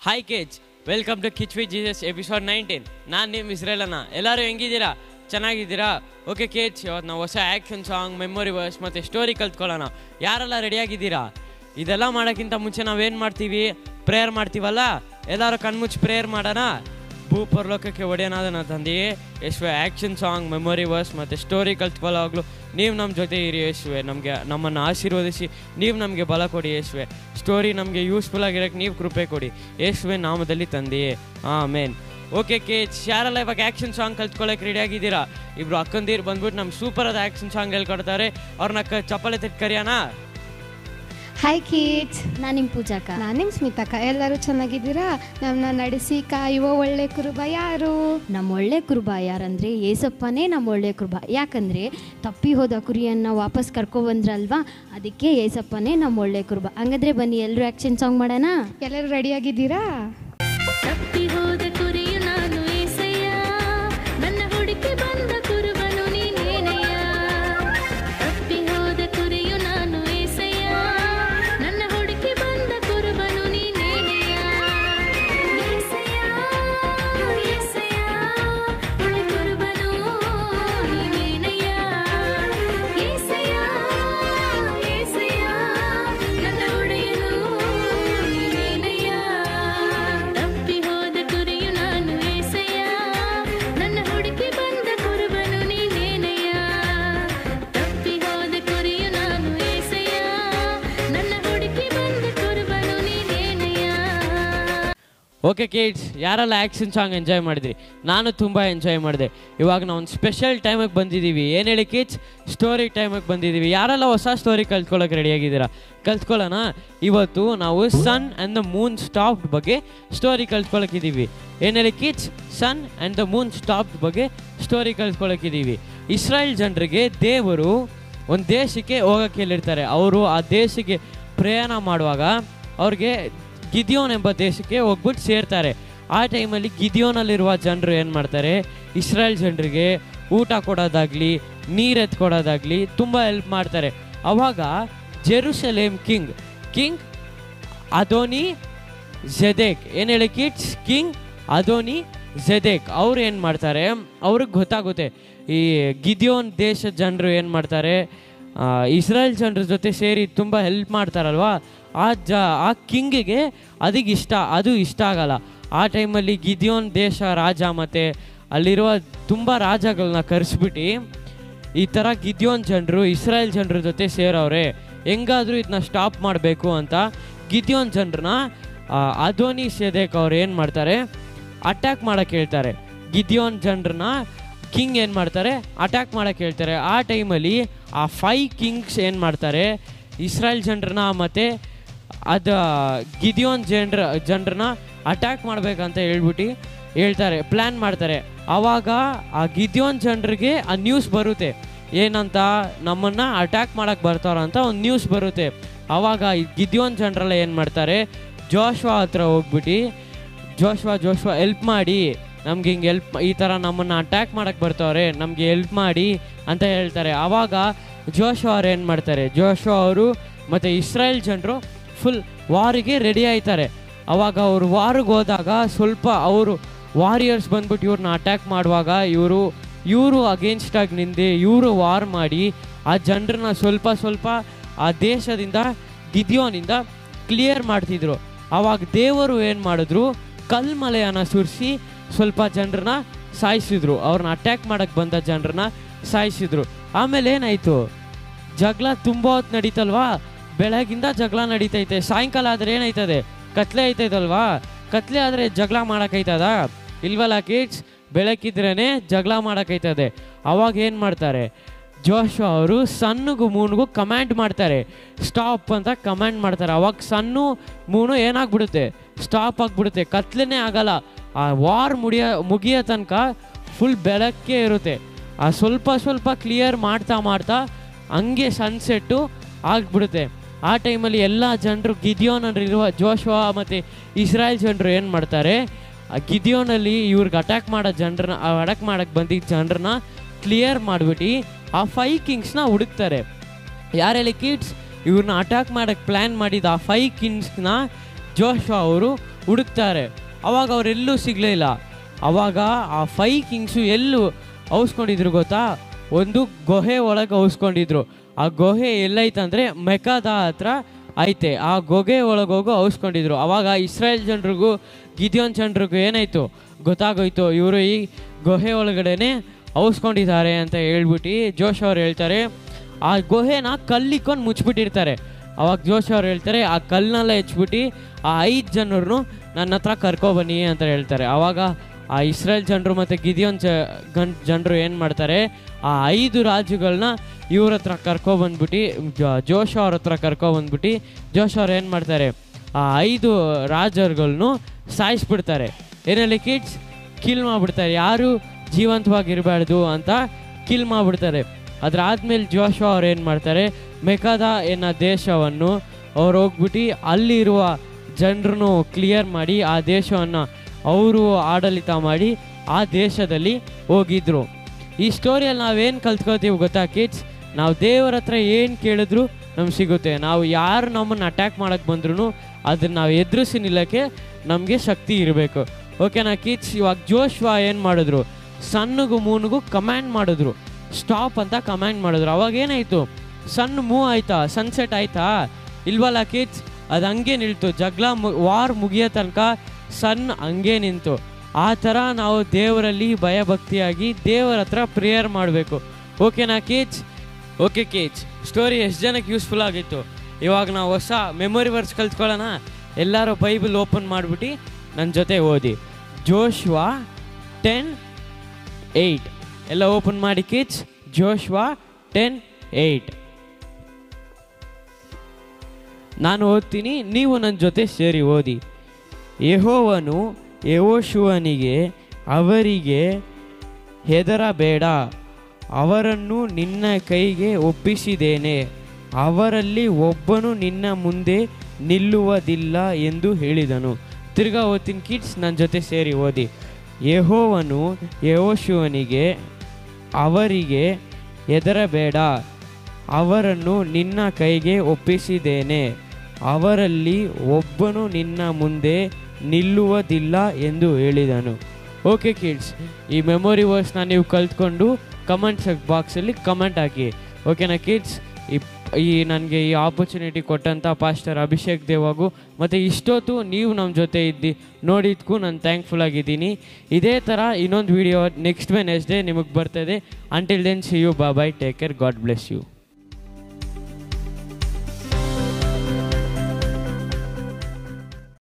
hi kids welcome to ಕಿಚ್ವಿ Jesus episode nineteen ನಾನು ನಿಮ್ಮ ಇಸ್ರೇಲನ ಎಲ್ಲರೂ ಹೆಂಗಿದ್ದೀರಾ ಚೆನ್ನಾಗಿದ್ದೀರಾ ಓಕೆ ಕೇಜ್ ಇವತ್ತು ನಾವು ಹೊಸ ಆ್ಯಕ್ಷನ್ ಸಾಂಗ್ ಮೆಮೊರಿ ವರ್ಸ್ ಮತ್ತು ಸ್ಟೋರಿ ಕಲ್ತ್ಕೊಳ್ಳೋಣ ಯಾರೆಲ್ಲ ರೆಡಿಯಾಗಿದ್ದೀರಾ ಇದೆಲ್ಲ ಮಾಡೋಕ್ಕಿಂತ ಮುಂಚೆ ನಾವೇನು ಮಾಡ್ತೀವಿ ಪ್ರೇಯರ್ ಮಾಡ್ತೀವಲ್ಲ ಎಲ್ಲರೂ ಕಣ್ಮುಚ್ಚಿ ಪ್ರೇಯರ್ ಮಾಡೋಣ ಭೂ ಪರಲೋಕಕ್ಕೆ ಒಡೆಯನಾದ ನನ್ನ ತಂದೆಯೇ ಯೇಸುವೆ ಆ್ಯಕ್ಷನ್ ಸಾಂಗ್ ಮೆಮೊರಿ ವರ್ಸ್ ಮತ್ತು ಸ್ಟೋರಿ ಕಲ್ತ್ಕೊಳ್ಳೋವಾಗಲೂ ನೀವು ನಮ್ಮ ಜೊತೆ ಇರಿ ಯೇಸುವೆ ನಮಗೆ ನಮ್ಮನ್ನು ಆಶೀರ್ವದಿಸಿ ನೀವು ನಮಗೆ ಬಲ ಕೊಡಿ ಯೇಸುವೆ ಸ್ಟೋರಿ ನಮಗೆ ಯೂಸ್ಫುಲ್ ಆಗಿರೋಕ್ಕೆ ನೀವು ಕೃಪೆ ಕೊಡಿ ಯೇಸುವೆ ನಾಮದಲ್ಲಿ ತಂದೆಯೇ ಆಮೇನ್ ಓಕೆ ಕೇಚ್ ಯಾರೆಲ್ಲ ಇವಾಗ ಆ್ಯಕ್ಷನ್ ಸಾಂಗ್ ಕಲ್ತ್ಕೊಳ್ಳೋಕೆ ರೆಡಿ ಆಗಿದ್ದೀರಾ ಇಬ್ರು ಅಕ್ಕಂದಿರು ಬಂದ್ಬಿಟ್ಟು ನಮ್ಮ ಸೂಪರ್ ಆದ ಆ್ಯಕ್ಷನ್ ಸಾಂಗ್ ಹೇಳ್ಕೊಡ್ತಾರೆ ಅವ್ರನ್ನ ಕ ಚಪ್ಪಲೆ ತೆಟ್ಟು ಕರಿಯೋಣ ಹಾಯ್ ಕಿಡ್ಸ್ ನಾನು ನಿಮ್ಮ ಪೂಜಾಕ ನಾನು ನಿಮ್ಮ ಸ್ಮಿತಕ್ಕ ಎಲ್ಲರೂ ಚೆನ್ನಾಗಿದ್ದೀರಾ ನಮ್ಮನ್ನ ನಡೆಸಿ ಕಾಯುವ ಒಳ್ಳೆ ಕುರುಬ ಯಾರು ನಮ್ಮ ಒಳ್ಳೆ ಕುರುಬ ಯಾರಂದ್ರೆ ಏಸಪ್ಪನೇ ನಮ್ಮ ಒಳ್ಳೆ ಕುರುಬ ಯಾಕಂದ್ರೆ ತಪ್ಪಿ ಹೋದ ಕುರಿಯನ್ನ ವಾಪಸ್ ಕರ್ಕೊಬಂದ್ರಲ್ವಾ ಅದಕ್ಕೆ ಏಸಪ್ಪನೇ ನಮ್ಮ ಒಳ್ಳೆ ಕುರುಬ ಹಂಗಾದ್ರೆ ಬನ್ನಿ ಎಲ್ಲರೂ ಆ್ಯಕ್ಷನ್ ಸಾಂಗ್ ಮಾಡೋಣ ಎಲ್ಲರೂ ರೆಡಿಯಾಗಿದ್ದೀರಾ ತಪ್ಪಿ ಹೋದ ಕುರಿಯು ನಾನು ಏಸಯ್ಯ ನನ್ನ ಹುಡುಕಿ ಬಂದ ಕುರುಬನು ನೀನೇನಯ್ಯ ತಪ್ಪಿ ಹೋದ ಕುರಿಯು ನಾನು ಏಸಯ್ಯ ನನ್ನ ಹುಡುಕಿ ಬಂದ ಕುರುಬನು ನೀನೇನಯ್ಯ ಏಸಯ್ಯ ಏಸಯ್ಯ ಒಳ್ಳೆ ಕುರುಬನು ನೀನೇನಯ್ಯ ಏಸಯ್ಯ ಏಸಯ್ಯ ನನ್ನ ಒಡೆಯನು ನೀನೇನಯ್ಯ ತಪ್ಪಿ ಹೋದ ಕುರಿಯು ನಾನು ಏಸಯ್ಯ ನನ್ನ ಹುಡುಕಿ ಬಂದ ಕುರುಬನು ನೀನೇನಯ್ಯ ತಪ್ಪಿ ಹೋದ ಕುರಿಯು ನಾನು ಏಸಯ್ಯ ನನ್ನ ಹುಡುಕಿ ಬಂದ ಕುರುಬನು ನೀನೇನಯ್ಯ ಓಕೆ ಕಿಡ್ಸ್ ಯಾರೆಲ್ಲ ಆ್ಯಕ್ಷನ್ ಸಾಂಗ್ ಎಂಜಾಯ್ ಮಾಡಿದ್ರಿ ನಾನು ತುಂಬ ಎಂಜಾಯ್ ಮಾಡಿದೆ ಇವಾಗ ನಾವು ಒಂದು ಸ್ಪೆಷಲ್ ಟೈಮಿಗೆ ಬಂದಿದ್ದೀವಿ ಏನು ಹೇಳಿ ಕಿಡ್ಸ್ ಸ್ಟೋರಿ ಟೈಮಿಗೆ ಬಂದಿದ್ದೀವಿ ಯಾರೆಲ್ಲ ಹೊಸ ಸ್ಟೋರಿ ಕಲ್ತ್ಕೊಳ್ಳೋಕೆ ರೆಡಿಯಾಗಿದ್ದೀರಾ ಕಲ್ತ್ಕೊಳ್ಳೋಣ ಇವತ್ತು ನಾವು sun and the moon stop ಬಗ್ಗೆ ಸ್ಟೋರಿ ಕಲ್ತ್ಕೊಳ್ಳೋಕಿದ್ದೀವಿ ಏನು ಹೇಳಿ kids sun and the moon stop ಬಗ್ಗೆ ಸ್ಟೋರಿ ಕಲ್ತ್ಕೊಳ್ಳೋಕಿದ್ದೀವಿ ಇಸ್ರಾಯೇಲ್ ಜನರಿಗೆ ದೇವರು ಒಂದು ದೇಶಕ್ಕೆ ಹೋಗೋಕ್ಕೆ ಹೇಳಿರ್ತಾರೆ ಅವರು ಆ ದೇಶಕ್ಕೆ ಪ್ರಯಾಣ ಮಾಡುವಾಗ ಅವ್ರಿಗೆ ಗಿದಿಯೋನ್ ಎಂಬ ದೇಶಕ್ಕೆ ಹೋಗ್ಬಿಟ್ಟು ಸೇರ್ತಾರೆ ಆ ಟೈಮಲ್ಲಿ ಗಿದಿಯೋನಲ್ಲಿರುವ ಜನರು ಏನು ಮಾಡ್ತಾರೆ ಇಸ್ರಾಯೇಲ್ ಜನರಿಗೆ ಊಟ ಕೊಡೋದಾಗ್ಲಿ ನೀರು ಎತ್ಕೊಡೋದಾಗ್ಲಿ ತುಂಬ ಹೆಲ್ಪ್ ಮಾಡ್ತಾರೆ ಅವಾಗ Jerusalem king king Adoni Zedek ಏನು ಹೇಳಿ ಕಿಡ್ಸ್ ಕಿಂಗ್ ಅದೋನಿ ಜೆದೇಕ್ ಅವ್ರು ಏನು ಮಾಡ್ತಾರೆ ಅವ್ರಿಗೆ ಗೊತ್ತಾಗುತ್ತೆ ಈ ಗಿದಿಯೋನ್ ದೇಶದ ಜನರು ಏನು ಮಾಡ್ತಾರೆ ಆ, ಇಸ್ರಾಯೇಲ್ ಜನರ ಜೊತೆ ಸೇರಿ ತುಂಬ ಹೆಲ್ಪ್ ಮಾಡ್ತಾರಲ್ವಾ ಆ ಜ ಆ ಕಿಂಗಿಗೆ ಅದಕ್ಕೆ ಇಷ್ಟ ಅದು ಇಷ್ಟ ಆಗಲ್ಲ ಆ ಟೈಮಲ್ಲಿ ಗಿದಿಯೋನ್ ದೇಶ ರಾಜ ಮತ್ತು ಅಲ್ಲಿರುವ ತುಂಬ ರಾಜಗಳನ್ನ ಕರೆಸ್ಬಿಟ್ಟು ಈ ಥರ ಗಿದ್ಯೋನ್ ಜನರು ಇಸ್ರಾಯೇಲ್ ಜನರ ಜೊತೆ ಸೇರವ್ರೆ ಹೆಂಗಾದರೂ ಇದನ್ನ ಸ್ಟಾಪ್ ಮಾಡಬೇಕು ಅಂತ ಗಿದ್ಯೋನ್ ಜನರನ್ನ ಅಧೋನಿ ಸೇದೇಕ್ ಅವ್ರು ಏನು ಮಾಡ್ತಾರೆ ಅಟ್ಯಾಕ್ ಮಾಡೋಕ್ಕೆ ಹೇಳ್ತಾರೆ ಗಿದ್ಯೋನ್ ಜನರನ್ನ ಕಿಂಗ್ ಏನು ಮಾಡ್ತಾರೆ ಅಟ್ಯಾಕ್ ಮಾಡೋಕ್ಕೆ ಹೇಳ್ತಾರೆ ಆ ಟೈಮಲ್ಲಿ ಆ ಫೈ ಕಿಂಗ್ಸ್ ಏನು ಮಾಡ್ತಾರೆ ಇಸ್ರಾಯೇಲ್ ಜನರನ್ನ ಮತ್ತು ಅದು ಗಿದಿಯೋನ್ ಜನರ ಜನರನ್ನ ಅಟ್ಯಾಕ್ ಮಾಡ್ಬೇಕಂತ ಹೇಳ್ಬಿಟ್ಟು ಹೇಳ್ತಾರೆ ಪ್ಲ್ಯಾನ್ ಮಾಡ್ತಾರೆ ಆವಾಗ ಆ ಗಿದಿಯೋನ್ ಜನರಿಗೆ ಆ ನ್ಯೂಸ್ ಬರುತ್ತೆ ಏನಂತ ನಮ್ಮನ್ನು ಅಟ್ಯಾಕ್ ಮಾಡೋಕ್ಕೆ ಬರ್ತಾರಂತ ಒಂದು ನ್ಯೂಸ್ ಬರುತ್ತೆ ಆವಾಗ ಈ ಗಿದಿಯೋನ್ ಜನರೆಲ್ಲ ಏನು ಮಾಡ್ತಾರೆ ಜೋಶ್ವಾ ಹತ್ರ ಹೋಗ್ಬಿಟ್ಟು ಜೋಶ್ವಾ ಜೋಶ್ವಾ ಹೆಲ್ಪ್ ಮಾಡಿ ನಮ್ಗೆ ಹಿಂಗೆ ಹೆಲ್ಪ್ ಈ ಥರ ನಮ್ಮನ್ನು ಅಟ್ಯಾಕ್ ಮಾಡೋಕ್ಕೆ ಬರ್ತಾವ್ರೆ ನಮಗೆ ಹೆಲ್ಪ್ ಮಾಡಿ ಅಂತ ಹೇಳ್ತಾರೆ ಆವಾಗ ಜೋಶ್ವಾ ಅವ್ರು ಏನು ಮಾಡ್ತಾರೆ ಜೋಶ್ವಾ ಅವರು ಮತ್ತು ಇಸ್ರಾಯೇಲ್ ಜನರು ಫುಲ್ ವಾರಿಗೆ ರೆಡಿ ಆಯ್ತಾರೆ ಅವಾಗ ಅವರು ವಾರಿಗೆ ಹೋದಾಗ ಸ್ವಲ್ಪ ಅವರು ವಾರಿಯರ್ಸ್ ಬಂದ್ಬಿಟ್ಟು ಇವ್ರನ್ನ ಅಟ್ಯಾಕ್ ಮಾಡುವಾಗ ಇವರು ಇವರು ಅಗೇನ್ಸ್ಟಾಗಿ ನಿಂದು ಇವರು ವಾರ್ ಮಾಡಿ ಆ ಜನರನ್ನ ಸ್ವಲ್ಪ ಸ್ವಲ್ಪ ಆ ದೇಶದಿಂದ ಗಿದಿಯೋನಿಂದ ಕ್ಲಿಯರ್ ಮಾಡ್ತಿದ್ರು ಆವಾಗ ದೇವರು ಏನು ಮಾಡಿದ್ರು ಕಲ್ಮಲೆಯನ್ನ ಸುರಿಸಿ ಸ್ವಲ್ಪ ಜನರನ್ನ ಸಾಯಿಸಿದ್ರು ಅವ್ರನ್ನ ಅಟ್ಯಾಕ್ ಮಾಡಕ್ಕೆ ಬಂದ ಜನರನ್ನ ಸಾಯಿಸಿದ್ರು ಆಮೇಲೆ ಏನಾಯಿತು ಜಗಳ ತುಂಬ ಹೊತ್ತು ನಡೀತಲ್ವಾ ಬೆಳಗಿಂದ ಜಗಳ ನಡೀತೈತೆ ಸಾಯಂಕಾಲ ಆದರೆ ಏನಾಯ್ತದೆ ಕತ್ಲೆ ಐತೈತಲ್ವಾ ಕತ್ಲೆ ಆದರೆ ಜಗಳ ಮಾಡೋಕ್ಕೈತದ ಇಲ್ವಲ್ಲ ಕಿಡ್ಸ್ ಬೆಳಕಿದ್ರೇ ಜಗಳ ಮಾಡೋಕ್ಕೈತದೆ ಅವಾಗ ಏನು ಮಾಡ್ತಾರೆ ಜೋಶ್ ಅವರು ಸಣ್ಣಗೂ ಮೂನ್ಗೂ ಕಮ್ಯಾಂಡ್ ಮಾಡ್ತಾರೆ ಸ್ಟಾಪ್ ಅಂತ ಕಮ್ಯಾಂಡ್ ಮಾಡ್ತಾರೆ ಅವಾಗ ಸಣ್ಣ ಮೂನು ಏನಾಗ್ಬಿಡುತ್ತೆ ಸ್ಟಾಪ್ ಆಗಿಬಿಡುತ್ತೆ ಕತ್ಲೆನೇ ಆಗಲ್ಲ ಆ ವಾರ್ ಮುಡಿಯೋ ಮುಗಿಯೋ ತನಕ ಫುಲ್ ಬೆಳಕ್ಕೆ ಇರುತ್ತೆ ಆ ಸ್ವಲ್ಪ ಸ್ವಲ್ಪ ಕ್ಲಿಯರ್ ಮಾಡ್ತಾ ಮಾಡ್ತಾ ಹಂಗೆ ಸನ್ಸೆಟ್ಟು ಆಗ್ಬಿಡುತ್ತೆ ಆ ಟೈಮಲ್ಲಿ ಎಲ್ಲ ಜನರು ಗಿದಿಯೋನಲ್ಲಿರುವ ಜೋಶ್ವಾ ಮತ್ತು ಇಸ್ರಾಯೇಲ್ ಜನರು ಏನು ಮಾಡ್ತಾರೆ ಆ ಗಿದಿಯೋನಲ್ಲಿ ಇವ್ರಿಗೆ ಅಟ್ಯಾಕ್ ಮಾಡೋ ಜನರನ್ನ ಅಟ್ಯಾಕ್ ಮಾಡೋಕ್ಕೆ ಬಂದಿದ್ದ ಜನರನ್ನ ಕ್ಲಿಯರ್ ಮಾಡಿಬಿಟ್ಟು ಆ ಫೈ ಕಿಂಗ್ಸ್ನ ಹುಡುಕ್ತಾರೆ ಯಾರೆಲ್ಲಿ ಕಿಡ್ಸ್ ಇವ್ರನ್ನ ಅಟ್ಯಾಕ್ ಮಾಡೋಕ್ಕೆ ಪ್ಲ್ಯಾನ್ ಮಾಡಿದ ಆ ಫೈ ಕಿಂಗ್ಸ್ನ ಜೋಶ್ವಾ ಅವರು ಹುಡುಕ್ತಾರೆ ಅವಾಗ ಅವರೆಲ್ಲೂ ಸಿಗಲೇ ಇಲ್ಲ ಅವಾಗ ಆ ಫೈ ಕಿಂಗ್ಸು ಎಲ್ಲೂ ಔಸ್ಕೊಂಡಿದ್ರು ಗೊತ್ತಾ ಒಂದು ಗುಹೆ ಒಳಗೆ ಔಸ್ಕೊಂಡಿದ್ರು ಆ ಗುಹೆ ಎಲ್ಲೈತಂದ್ರೆ ಮೆಕಾದ ಹತ್ರ ಐತೆ ಆ ಗುಹೆ ಒಳಗೆ ಹೋಗು ಔಸ್ಕೊಂಡಿದ್ರು ಅವಾಗ ಇಸ್ರಾಯೇಲ್ ಜನರಿಗೂ ಗಿದಿಯೋನ್ ಜನರಿಗೂ ಏನಾಯ್ತು ಗೊತ್ತಾಗೋಯ್ತು ಇವರು ಈ ಗುಹೆ ಒಳಗಡೆನೆ ಔಸ್ಕೊಂಡಿದ್ದಾರೆ ಅಂತ ಹೇಳ್ಬಿಟ್ಟು ಜೋಶ್ ಅವ್ರು ಹೇಳ್ತಾರೆ ಆ ಗುಹೆನ ಕಲ್ಲಿಕ್ಕೊಂಡು ಮುಚ್ಚಿಬಿಟ್ಟಿರ್ತಾರೆ ಅವಾಗ ಜೋಶ್ ಅವ್ರು ಹೇಳ್ತಾರೆ ಆ ಕಲ್ಲನ್ನೆಲ್ಲ ಹೆಚ್ಚಿಬಿಟ್ಟು ಆ ಐದು ಜನರನ್ನು ನನ್ನ ಹತ್ರ ಕರ್ಕೊಬನ್ನಿ ಅಂತ ಹೇಳ್ತಾರೆ ಅವಾಗ ಆ ಇಸ್ರೇಲ್ ಜನರು ಮತ್ತು ಗಿದಿಯೋನ್ ಜ ಗನ್ ಜನರು ಏನು ಮಾಡ್ತಾರೆ ಆ ಐದು ರಾಜುಗಳನ್ನ ಇವ್ರ ಹತ್ರ ಕರ್ಕೊಬಂದ್ಬಿಟ್ಟು ಜೋಶ್ ಅವ್ರ ಹತ್ರ ಕರ್ಕೊಬಂದ್ಬಿಟ್ಟು ಜೋಶ್ ಅವ್ರು ಏನು ಮಾಡ್ತಾರೆ ಆ ಐದು ರಾಜರುಗಳನ್ನು ಸಾಯಿಸ್ಬಿಡ್ತಾರೆ ಏನಲ್ಲಿ ಕಿಡ್ಸ್ ಕಿಲ್ ಮಾಡಿಬಿಡ್ತಾರೆ ಯಾರು ಜೀವಂತವಾಗಿರಬಾರ್ದು ಅಂತ ಕಿಲ್ ಮಾಡಿಬಿಡ್ತಾರೆ ಅದಾದ್ಮೇಲೆ ಜೋಶೋ ಅವ್ರು ಏನು ಮಾಡ್ತಾರೆ ಮೆಕಾದ ಎನ್ನ ದೇಶವನ್ನು ಅವ್ರು ಹೋಗ್ಬಿಟ್ಟು ಅಲ್ಲಿರುವ ಜನರನ್ನು ಕ್ಲಿಯರ್ ಮಾಡಿ ಆ ದೇಶವನ್ನು ಅವರು ಆಡಳಿತ ಮಾಡಿ ಆ ದೇಶದಲ್ಲಿ ಹೋಗಿದ್ರು ಈ ಸ್ಟೋರಿಯಲ್ಲಿ ನಾವೇನು ಕಲ್ತ್ಕೊಳ್ತೀವಿ ಗೊತ್ತಾ ಕಿಡ್ಸ್ ನಾವು ದೇವರ ಹತ್ರ ಏನು ಕೇಳಿದ್ರು ನಮ್ಗೆ ಸಿಗುತ್ತೆ ನಾವು ಯಾರು ನಮ್ಮನ್ನು ಅಟ್ಯಾಕ್ ಮಾಡೋಕ್ಕೆ ಬಂದ್ರೂ ಅದನ್ನ ನಾವು ಎದುರಿಸಿ ನಿಲ್ಲಕ್ಕೆ ನಮಗೆ ಶಕ್ತಿ ಇರಬೇಕು ಓಕೆನಾ ಕಿಡ್ಸ್ ಇವಾಗ ಜೋಶ್ವಾ ಏನು ಮಾಡಿದ್ರು ಸಣ್ಣಗೂ ಮೂನಿಗೂ ಕಮ್ಯಾಂಡ್ ಮಾಡಿದ್ರು ಸ್ಟಾಪ್ ಅಂತ ಕಮ್ಯಾಂಡ್ ಮಾಡಿದ್ರು ಅವಾಗ ಏನಾಯಿತು ಸಣ್ಣ ಮೂವ್ ಆಯ್ತಾ ಸನ್ಸೆಟ್ ಆಯ್ತಾ ಇಲ್ವಲ್ಲ ಕಿಡ್ಸ್ ಅದು ಹಂಗೆ ನಿಲ್ತು ಜಗಳ ಮು ವಾರ್ ಮುಗಿಯೋ ತನಕ ಸನ್ ಹಂಗೆ ನಿಂತು ಆ ಥರ ನಾವು ದೇವರಲ್ಲಿ ಭಯಭಕ್ತಿಯಾಗಿ ದೇವರ ಹತ್ರ ಪ್ರೇಯರ್ ಮಾಡಬೇಕು ಓಕೆನಾ ಕಿಡ್ಸ್ ಓಕೆ ಕಿಡ್ಸ್ ಸ್ಟೋರಿ ಎಷ್ಟು ಜನಕ್ಕೆ ಯೂಸ್ಫುಲ್ ಆಗಿತ್ತು ಇವಾಗ ನಾವು ಹೊಸ ಮೆಮೊರಿ ವರ್ಸ್ ಕಲ್ತ್ಕೊಳ್ಳೋಣ ಎಲ್ಲರೂ ಬೈಬಲ್ ಓಪನ್ ಮಾಡಿಬಿಟ್ಟು ನನ್ನ ಜೊತೆ ಓದಿ ಜೋಶ್ವಾ ಟೆನ್ ಏಯ್ಟ್ ಎಲ್ಲ ಓಪನ್ ಮಾಡಿ ಕಿಡ್ಸ್ ಜೋಶ್ವಾ ಟೆನ್ ಏಯ್ಟ್ ನಾನು ಓದ್ತೀನಿ ನೀವು ನನ್ನ ಜೊತೆ ಸೇರಿ ಓದಿ ಯೆಹೋವನು ಯೆಹೋಶುವನಿಗೆ ಅವರಿಗೆ ಹೆದರಬೇಡ ಅವರನ್ನು ನಿನ್ನ ಕೈಗೆ ಒಪ್ಪಿಸಿದ್ದೇನೆ ಅವರಲ್ಲಿ ಒಬ್ಬನು ನಿನ್ನ ಮುಂದೆ ನಿಲ್ಲುವುದಿಲ್ಲ ಎಂದು ಹೇಳಿದನು ತಿರ್ಗಾ ಓದ್ತೀನಿ ಕಿಡ್ಸ್ ನನ್ನ ಜೊತೆ ಸೇರಿ ಓದಿ ಯೆಹೋವನು ಯೆಹೋಶುವನಿಗೆ ಅವರಿಗೆ ಹೆದರಬೇಡ ಅವರನ್ನು ನಿನ್ನ ಕೈಗೆ ಒಪ್ಪಿಸಿದ್ದೇನೆ ಅವರಲ್ಲಿ ಒಬ್ಬನು ನಿನ್ನ ಮುಂದೆ ನಿಲ್ಲುವುದಿಲ್ಲ ಎಂದು ಹೇಳಿದನು ಓಕೆ ಕಿಡ್ಸ್ ಈ ಮೆಮೊರಿ ವರ್ಸ್ನ ನೀವು ಕಲ್ತ್ಕೊಂಡು ಕಮೆಂಟ್ ಬಾಕ್ಸಲ್ಲಿ ಕಮೆಂಟ್ ಹಾಕಿ ಓಕೆನಾ ಕಿಡ್ಸ್ ಈ ಈ ನನಗೆ ಈ ಆಪರ್ಚುನಿಟಿ ಕೊಟ್ಟಂಥ ಪಾಸ್ಟರ್ ಅಭಿಷೇಕ್ ದೇವಾಗೂ ಮತ್ತು ಇಷ್ಟೊತ್ತು ನೀವು ನಮ್ಮ ಜೊತೆ ಇದ್ದು ನೋಡಿದ್ಕೂ ನಾನು ಥ್ಯಾಂಕ್ಫುಲ್ ಆಗಿದ್ದೀನಿ ಇದೇ ಥರ ಇನ್ನೊಂದು ವಿಡಿಯೋ ನೆಕ್ಸ್ಟ್ ವೆನೆಸ್ಡೇ ನಿಮಗೆ ಬರ್ತದೆ until then see you bye take care God bless you